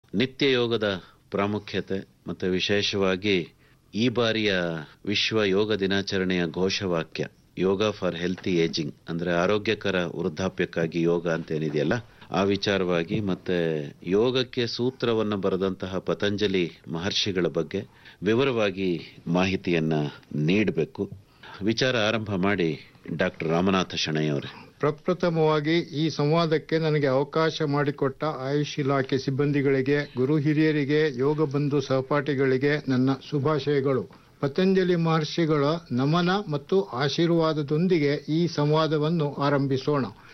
ನಿತ್ಯ ಯೋಗದ ಪ್ರಾಮುಖ್ಯತೆ ಮತ್ತು ವಿಶೇಷವಾಗಿ ಈ ಬಾರಿಯ ವಿಶ್ವ ಯೋಗ ದಿನಾಚರಣೆಯ ಘೋಷವಾಕ್ಯ ಯೋಗ ಫಾರ್ ಹೆಲ್ತಿ ಏಜಿಂಗ್ ಅಂದ್ರೆ ಆರೋಗ್ಯಕರ ವೃದ್ಧಾಪ್ಯಕ್ಕಾಗಿ ಯೋಗ ಅಂತ ಏನಿದೆಯಲ್ಲ ಆ ವಿಚಾರವಾಗಿ ಮತ್ತೆ ಯೋಗಕ್ಕೆ ಸೂತ್ರವನ್ನು ಬರೆದಂತಹ ಪತಂಜಲಿ ಮಹರ್ಷಿಗಳ ಬಗ್ಗೆ ವಿವರವಾಗಿ ಮಾಹಿತಿಯನ್ನ ನೀಡಬೇಕು ವಿಚಾರ ಆರಂಭ ಮಾಡಿ ಡಾಕ್ಟರ್ ರಾಮನಾಥ ಶೆಣೈ ಅವರೇ ಪ್ರಪ್ರಥಮವಾಗಿ ಈ ಸಂವಾದಕ್ಕೆ ನನಗೆ ಅವಕಾಶ ಮಾಡಿಕೊಟ್ಟ ಆಯುಷ್ ಇಲಾಖೆ ಸಿಬ್ಬಂದಿಗಳಿಗೆ ಗುರು ಹಿರಿಯರಿಗೆ ಯೋಗ ಬಂಧು ಸಹಪಾಠಿಗಳಿಗೆ ನನ್ನ ಶುಭಾಶಯಗಳು ಪತಂಜಲಿ ಮಹರ್ಷಿಗಳ ನಮನ ಮತ್ತು ಆಶೀರ್ವಾದದೊಂದಿಗೆ ಈ ಸಂವಾದವನ್ನು ಆರಂಭಿಸೋಣ